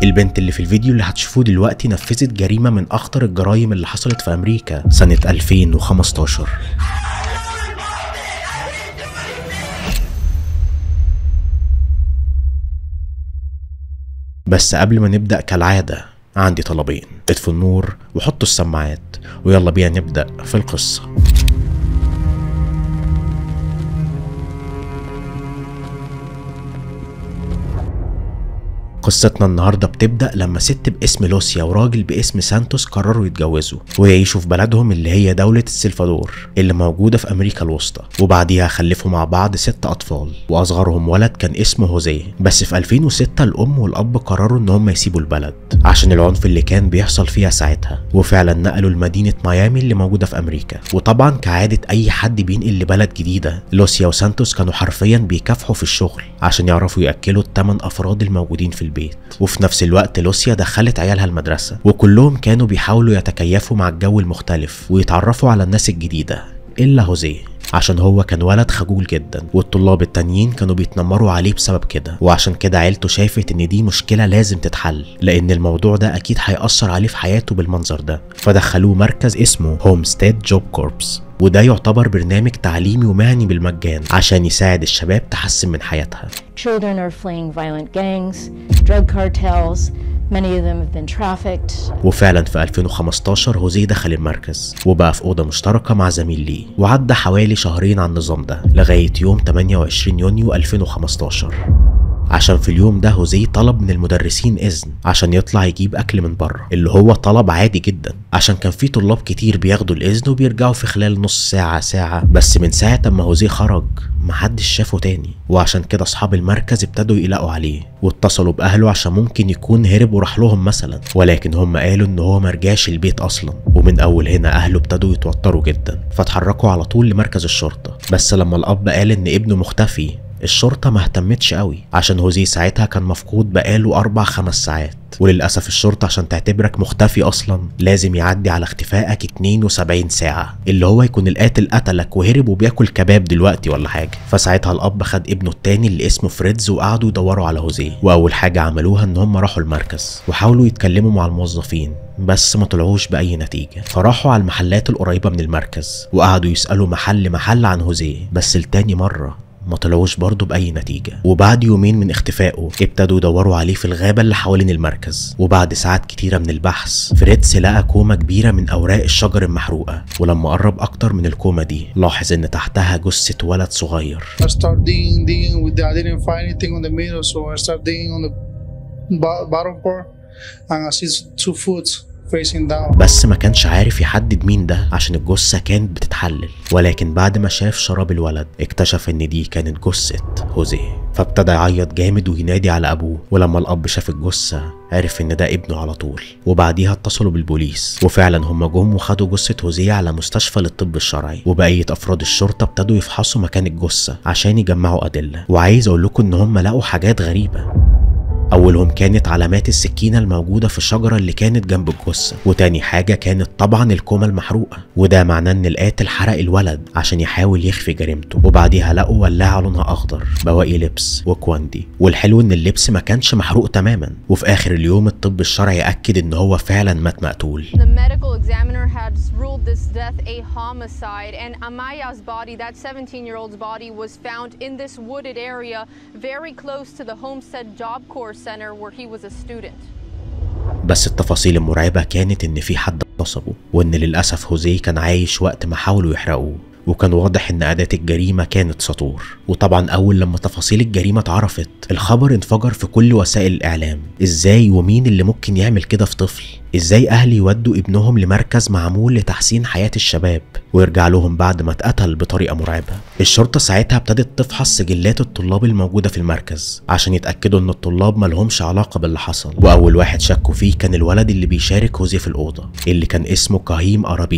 البنت اللي في الفيديو اللي هتشوفوه دلوقتي نفذت جريمة من أخطر الجرائم اللي حصلت في أمريكا سنة 2015 بس قبل ما نبدأ كالعادة عندي طلبين اطفوا النور وحطوا السماعات ويلا بينا نبدأ في القصة قصتنا النهاردة بتبدأ لما ست باسم لوسيا وراجل باسم سانتوس قرروا يتجوزوا ويعيشوا في بلدهم اللي هي دولة السلفادور اللي موجودة في أمريكا الوسطى وبعديها خلفوا مع بعض ست أطفال وأصغرهم ولد كان اسمه هوزيه بس في 2006 الأم والأب قرروا إن هم يسيبوا البلد عشان العنف اللي كان بيحصل فيها ساعتها وفعلا نقلوا لمدينة ميامي اللي موجودة في أمريكا وطبعا كعادة أي حد بينقل لبلد جديدة لوسيا وسانتوس كانوا حرفيا بيكافحوا في الشغل عشان يعرفوا يأكلوا الثمان أفراد الموجودين في البيت وفي نفس الوقت لوسيا دخلت عيالها المدرسة وكلهم كانوا بيحاولوا يتكيفوا مع الجو المختلف ويتعرفوا على الناس الجديدة إلا هوزيه عشان هو كان ولد خجول جدا والطلاب التانيين كانوا بيتنمروا عليه بسبب كده وعشان كده عيلته شافت ان دي مشكلة لازم تتحل لان الموضوع ده اكيد هيأثر عليه في حياته بالمنظر ده فدخلوه مركز اسمه هومستيد جوب كوربس وده يعتبر برنامج تعليمي ومهني بالمجان عشان يساعد الشباب تحسن من حياتها Children are fleeing violent gangs, drug cartels. Many of them have been trafficked. وفعلا في 2015 هوزيه دخل المركز وبقى في أوضة مشتركة مع زميل ليه وعدى حوالي شهرين على النظام ده لغاية يوم 28 يونيو 2015 عشان في اليوم ده هوزيه طلب من المدرسين إذن عشان يطلع يجيب أكل من بره اللي هو طلب عادي جدا عشان كان في طلاب كتير بياخدوا الإذن وبيرجعوا في خلال نص ساعة ساعة بس من ساعة ما هوزيه خرج محدش شافه تاني وعشان كده أصحاب المركز ابتدوا يقلقوا عليه واتصلوا بأهله عشان ممكن يكون هرب وراح لهم مثلا ولكن هم قالوا إن هو مرجعش البيت أصلا ومن أول هنا أهله ابتدوا يتوتروا جدا فاتحركوا على طول لمركز الشرطة بس لما الأب قال إن ابنه مختفي الشرطة ما اهتمتش قوي عشان هوزيه ساعتها كان مفقود بقاله أربع خمس ساعات وللأسف الشرطة عشان تعتبرك مختفي أصلا لازم يعدي على اختفائك 72 ساعة اللي هو يكون القاتل قتلك وهرب وبياكل كباب دلوقتي ولا حاجة فساعتها الأب خد ابنه التاني اللي اسمه فريدز وقعدوا يدوروا على هوزيه وأول حاجة عملوها إن هم راحوا المركز وحاولوا يتكلموا مع الموظفين بس ما طلعوش بأي نتيجة فراحوا على المحلات القريبة من المركز وقعدوا يسألوا محل محل عن هوزيه بس لتاني مرة ما طلعوش برضه بأي نتيجة وبعد يومين من اختفائه ابتدوا يدوروا عليه في الغابة اللي حوالين المركز وبعد ساعات كتيرة من البحث فريتز لقى كومة كبيرة من أوراق الشجر المحروقة ولما قرب أكتر من الكومة دي لاحظ إن تحتها جثة ولد صغير I start digging, digging with the, I didn't find anything on the middle, so I start digging on the bo- bottom part, and I see two foot facing down. بس ما كانش عارف يحدد مين ده عشان الجثة كانت بتتحلل ولكن بعد ما شاف شراب الولد اكتشف ان دي كانت جثة هوزيه فابتدى يعيط جامد وينادي على ابوه ولما الاب شاف الجثة عرف ان ده ابنه على طول وبعديها اتصلوا بالبوليس وفعلا هم جم وخدوا جثة هوزيه على مستشفى للطب الشرعي وبقية افراد الشرطة ابتدوا يفحصوا مكان الجثة عشان يجمعوا ادلة وعايز اقول لكم ان هم لقوا حاجات غريبة أولهم كانت علامات السكينة الموجودة في الشجرة اللي كانت جنب الجثة وتاني حاجة كانت طبعا الكومة المحروقة وده معناه إن القاتل حرق الولد عشان يحاول يخفي جريمته وبعديها لقوا ولاعة لونها أخضر بواقي لبس وكواندي والحلو إن اللبس ما كانش محروق تماما وفي آخر اليوم الطب الشرعي أكد إن هو فعلا مات مقتول The medical examiner has ruled this death a homicide, and Amaya's body, that 17 year old's body, was found in this wooded area very close to the Homestead Job Corps Center where he was a student. بس التفاصيل المرعبة كانت إن في حد اغتصبه وإن للأسف هوزيه كان عايش وقت ما حاولوا يحرقوه وكان واضح إن أداة الجريمة كانت سطور وطبعا أول لما تفاصيل الجريمة اتعرفت الخبر انفجر في كل وسائل الإعلام إزاي ومين اللي ممكن يعمل كده في طفل إزاي أهل يودوا ابنهم لمركز معمول لتحسين حياة الشباب ويرجع لهم بعد ما اتقتل بطريقة مرعبة الشرطة ساعتها ابتدت تفحص سجلات الطلاب الموجودة في المركز عشان يتأكدوا إن الطلاب ملهمش علاقة باللي حصل وأول واحد شكوا فيه كان الولد اللي بيشارك هوزيه في الأوضة اللي كان اسمه كهيم أرابيلو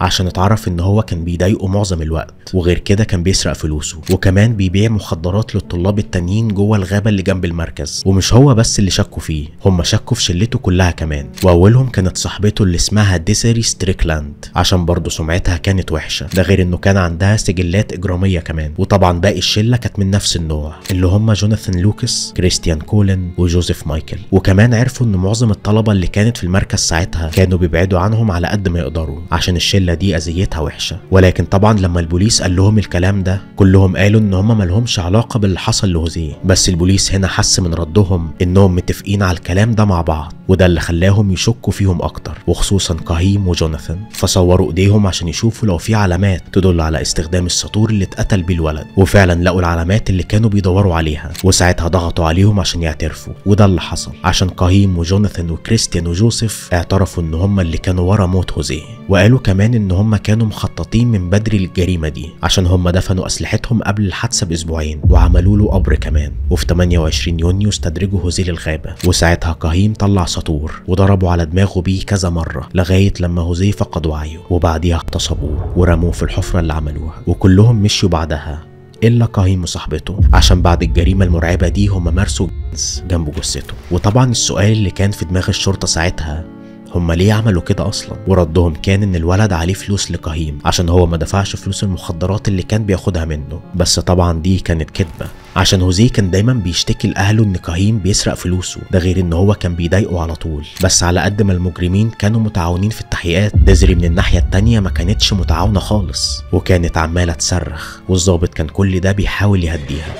عشان اتعرف ان هو كان بيضايقه معظم الوقت وغير كده كان بيسرق فلوسه وكمان بيبيع مخدرات للطلاب التانيين جوه الغابه اللي جنب المركز ومش هو بس اللي شكوا فيه هم شكوا في شلته كلها كمان واولهم كانت صاحبته اللي اسمها ديسيري ستريكلاند عشان برضه سمعتها كانت وحشه ده غير انه كان عندها سجلات اجراميه كمان وطبعا باقي الشله كانت من نفس النوع اللي هم جوناثان لوكاس كريستيان كولن وجوزيف مايكل وكمان عرفوا ان معظم الطلبه اللي كانت في المركز ساعتها كانوا بيبعدوا عنهم على قد ما يقدروا عشان الشله دي اذيتها وحشه ولكن طبعا لما البوليس قال لهم الكلام ده كلهم قالوا ان هم ملهمش علاقه باللي حصل لهوزيه بس البوليس هنا حس من ردهم انهم متفقين على الكلام ده مع بعض وده اللي خلاهم يشكوا فيهم اكتر وخصوصا كهيم وجوناثان فصوروا ايديهم عشان يشوفوا لو في علامات تدل على استخدام الساطور اللي اتقتل بيه الولد وفعلا لقوا العلامات اللي كانوا بيدوروا عليها وساعتها ضغطوا عليهم عشان يعترفوا وده اللي حصل عشان كهيم وجوناثان وكريستيان وجوزيف اعترفوا ان هم اللي كانوا ورا موت هوزيه وقالوا كمان ان هم كانوا مخططين من بدري للجريمه دي عشان هم دفنوا اسلحتهم قبل الحادثه باسبوعين وعملوا له قبر كمان وفي 28 يونيو استدرجوا هوزيه للغابه وساعتها كهيم طلع ساطور وضربوا على دماغه بيه كذا مره لغايه لما هوزيه فقد وعيه وبعديها اغتصبوه ورموه في الحفره اللي عملوها وكلهم مشيوا بعدها الا كهيم وصاحبته عشان بعد الجريمه المرعبه دي هم مارسوا جنس جنب جثته وطبعا السؤال اللي كان في دماغ الشرطه ساعتها هما ليه عملوا كده اصلا وردهم كان ان الولد عليه فلوس لكهيم عشان هو ما دفعش فلوس المخدرات اللي كان بياخدها منه بس طبعا دي كانت كذبه عشان هوزيه كان دايما بيشتكي لاهله ان كهيم بيسرق فلوسه ده غير ان هو كان بيضايقه على طول بس على قد ما المجرمين كانوا متعاونين في التحقيقات ديزري من الناحيه التانيه ما كانتش متعاونه خالص وكانت عماله تصرخ والظابط كان كل ده بيحاول يهديها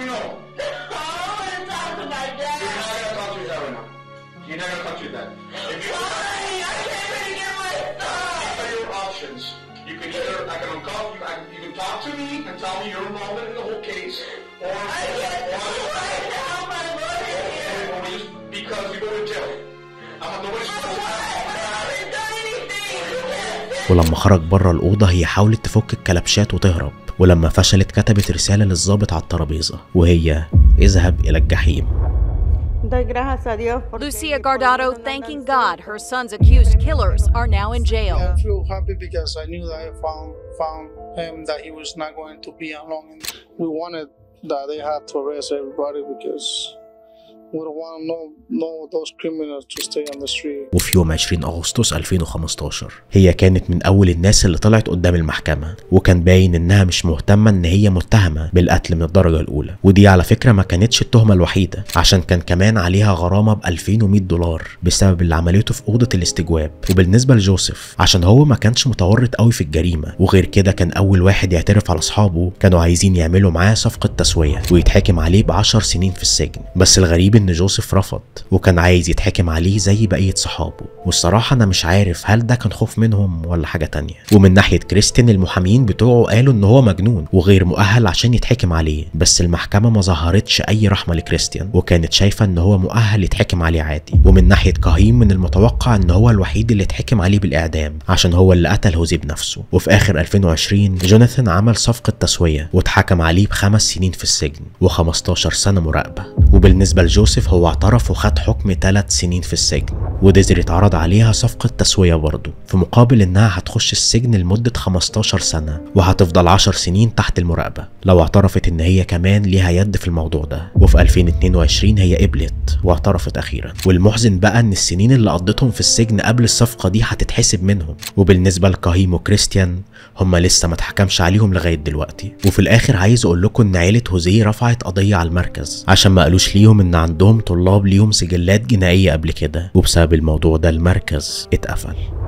You're not gonna touch your dad. If you I can't get my your options. You can either I can uncuff you, I can, you can talk to me and tell me your involvement in the whole case, or I can't right now, my Or just because you go to jail. I'm not nobody's ولما خرج بره الأوضة هي حاولت تفك الكلبشات وتهرب ولما فشلت كتبت رسالة للظابط على الترابيزة وهي اذهب إلى الجحيم Doy gracias a Dios porque Lucia Guardado thanking God her son's accused killers are now in jail. I feel happy because I knew that I found found him that he was not going to be alone. And we wanted that they had to arrest everybody because we don't want no no those criminals to stay on the street. وفي يوم 20 أغسطس 2015 هي كانت من أول الناس اللي طلعت قدام المحكمة وكان باين إنها مش مهتمة إن هي متهمة بالقتل من الدرجة الأولى ودي على فكرة ما كانتش التهمة الوحيدة عشان كان كمان عليها غرامة ب 2100 دولار بسبب اللي عملته في أوضة الاستجواب وبالنسبة لجوزيف عشان هو ما كانش متورط قوي في الجريمة وغير كده كان أول واحد يعترف على أصحابه كانوا عايزين يعملوا معاه صفقة تسوية ويتحكم عليه ب 10 سنين في السجن بس الغريب إن جوزيف رفض وكان عايز يتحكم عليه زي بقية صحابه والصراحة أنا مش عارف هل ده كان خوف منهم ولا حاجة تانية ومن ناحية كريستين المحامين بتوعه قالوا إن هو مجنون وغير مؤهل عشان يتحكم عليه بس المحكمة ما ظهرتش أي رحمة لكريستيان وكانت شايفة إن هو مؤهل يتحكم عليه عادي ومن ناحية كهيم من المتوقع إن هو الوحيد اللي اتحكم عليه بالإعدام عشان هو اللي قتل هوزي بنفسه وفي آخر 2020 جوناثان عمل صفقة تسوية واتحكم عليه بخمس سنين في السجن و15 سنة مراقبة وبالنسبة لجوزيف هو اعترف وخد حكم 3 سنين في السجن وديزري اتعرض عليها صفقة تسوية برضه في مقابل إنها هتخش السجن لمدة 15 سنة وهتفضل 10 سنين تحت المراقبة لو اعترفت إن هي كمان ليها يد في الموضوع ده وفي 2022 هي قبلت واعترفت أخيرا والمحزن بقى إن السنين اللي قضيتهم في السجن قبل الصفقة دي هتتحسب منهم وبالنسبة لكاهيم وكريستيان هما لسه ما اتحكمش عليهم لغاية دلوقتي وفي الآخر عايز أقول لكم إن عيلة هوزيه رفعت قضية على المركز عشان ما قالوش ليهم إن عندهم طلاب ليهم سجلات جنائية قبل كده وبسبب الموضوع ده المركز اتقفل